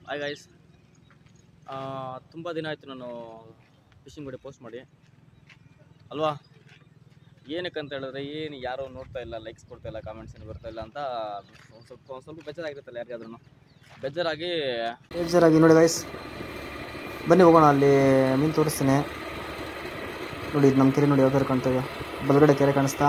hi guys ತುಂಬ ದಿನ ಆಯಿತು ನಾನು ಫಿಶಿಂಗ್ ವಿಡಿಯೋ ಪೋಸ್ಟ್ ಮಾಡಿ ಅಲ್ವಾ ಏನಕ್ಕೆ ಅಂತ ಹೇಳಿದ್ರೆ ಏನು ಯಾರೋ ನೋಡ್ತಾ ಇಲ್ಲ ಲೈಕ್ಸ್ ಕೊಡ್ತಾ ಇಲ್ಲ ಕಾಮೆಂಟ್ಸ್ ಏನು ಬರ್ತಾ ಇಲ್ಲ ಅಂತ ಒಂದು ಸ್ವಲ್ಪ ಒಂದು ಸ್ವಲ್ಪ ಬೇಜಾರಾಗಿರುತ್ತಲ್ಲ ಯಾರಿಗಾದ್ರೂ ಬೇಜಾರಾಗಿ ಬೇಜಾರಾಗಿ ನೋಡಿ ಗೈಸ್ ಬನ್ನಿ ಹೋಗೋಣ ಅಲ್ಲಿ ಮೀನು ತೋರಿಸ್ತೀನಿ ನೋಡಿ ಇದು ನಮ್ಮ ಕೆರೆ ನೋಡಿ ಯಾವ ಥರ ಕಾಣ್ತದೆ ಬಲಗಡೆ ಕೆರೆ ಕಾಣಿಸ್ತಾ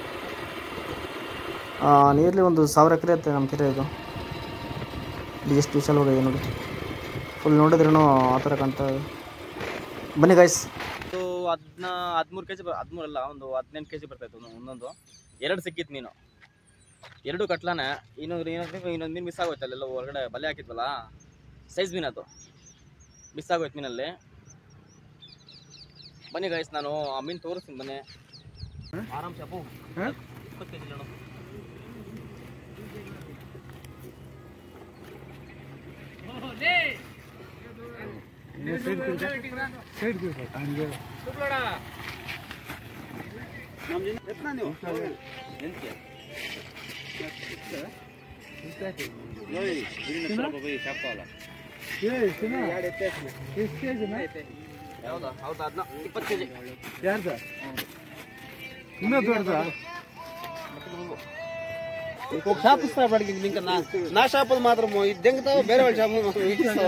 ನಿಯರ್ಲಿ ಒಂದು ಸಾವಿರ ಎಕರೆ ಇರುತ್ತೆ ನಮ್ಮ ಕೆರೆ ಇದು ಇಲ್ಲಿ ಎಷ್ಟು ವಿಶಾಲವಾಗಿದೆ ನೋಡಿ ಫುಲ್ ನೋಡಿದ್ರೂ ಆ ಥರ ಕಾಣ್ತಾ ಇದೆ ಬನ್ನಿ ಗೈಸ್ ಒಂದು ಹದಿನ ಹದಿಮೂರು ಕೆ ಜಿ ಹದಿಮೂರು ಅಲ್ಲ ಒಂದು ಹದಿನೆಂಟು ಕೆ ಜಿ ಬರ್ತಾಯಿತ್ತು ಒಂದೊಂದು ಎರಡು ಸಿಕ್ಕಿತ್ತು ಮೀನು ಎರಡು ಕಟ್ಲಾನೆ ಇನ್ನೊಂದು ಇನ್ನೊಂದು ಇನ್ನೊಂದು ಮೀನು ಮಿಸ್ ಆಗೋಯ್ತು ಅಲ್ಲೆಲ್ಲ ಹೊರಗಡೆ ಬಲೆ ಹಾಕಿದ್ವಲ್ಲ ಸೈಜ್ ಮೀನು ಅದು ಮಿಸ್ ಆಗೋಯ್ತು ಮೀನಲ್ಲಿ ಬನ್ನಿ ಗೈಸ್ ನಾನು ಆ ಮೀನು ತೋರಿಸ್ತೀನಿ ಬನ್ನಿ ಆರಾಮ್ ಶಾಪು ಇಪ್ಪತ್ತು ಕೆ ಜಿ ನೋಡು ಎಂತ ಹೌದಾ ಹೌದಾ ಅದನ್ನ ಇಪ್ಪತ್ತು ಕೆ ಜಿ ಯಾರ್ದ ಇನ್ನೂ ದೊಡ್ಡದ ಶಾಪ್ ಇಸ್ತಾ ಬಾಡಿಗೆ ನಿಂಕ ನಾ ನಾ ಶಾಪದ ಮಾತ್ರ ಇದ್ದಂಗತಾವ ಬೇರೆ ಒಳ್ಳೆ ಶಾಪ್ ಇಕ್ಕಿಸ್ತಾವ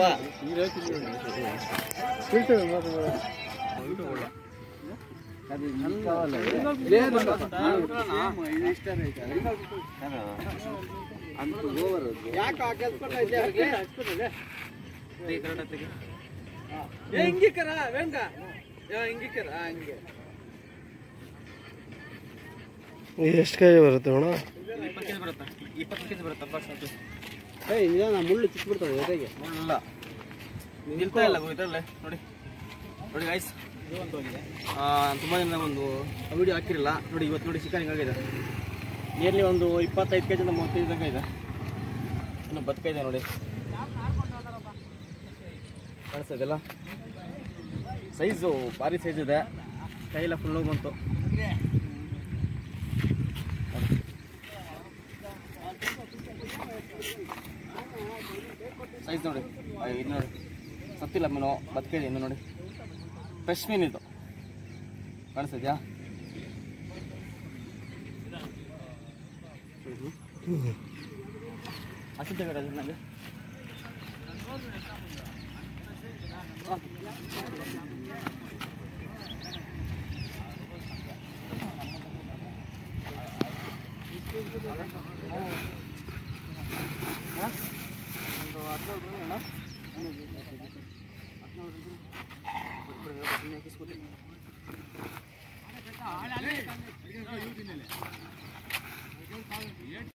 ಎಷ್ಟು ಕೈ ಬರುತ್ತೆ ಅಣ್ಣ ಇಪ್ಪತ್ತು ಕೆಜಿ ಬರುತ್ತೆ ಇಪ್ಪತ್ತು ಕೆಜಿ ಬರುತ್ತೆ ಅಪ್ರಾಕ್ಸಿಮೇಟ್ಲಿ ಮುಳ್ಳು ಚಿಕ್ಬಿಡ್ತದೆ ಜೊತೆಗೆ ಇಲ್ಲ ನಿಲ್ತಾ ಇಲ್ಲ ಇದರಲ್ಲೇ ನೋಡಿ ನೋಡಿ ಗೈಸ್ ತುಂಬ ದಿನ ಒಂದು ವಿಡಿಯೋ ಹಾಕಿರಲಿಲ್ಲ ನೋಡಿ ಇವತ್ತು ನೋಡಿ ಚಿಕನ್ ಹಿಂಗಾಗಿದೆ ನಿಯರ್ಲಿ ಒಂದು ಇಪ್ಪತ್ತೈದು ಕೆ ಜಿಂದ ಮೂವತ್ತೈದು ತನಕ ಇದೆ ಇನ್ನು ಬದುಕ ಇದೆ ನೋಡಿ ಕಾಣಿಸ್ತದೆಲ್ಲ ಸೈಜು ಭಾರಿ ಸೈಜ್ ಇದೆ ಕೈಯೆಲ್ಲ ಫುಲ್ ಬಂತು ಸೈಜ್ ನೋಡಿ ಆ, ಇದು ನೋಡಿ ಸತ್ತಿಲ್ಲ ಮೀನು ಬದುಕಿದೆ ಇನ್ನು ನೋಡಿ ಫ್ರೆಶ್ ಮೀನು ಇದು ಕಾಣಿಸ್ತಿದ್ಯಾ ಹಸಿ ತೆಗೀರಿ ಅದು ನನಗೆ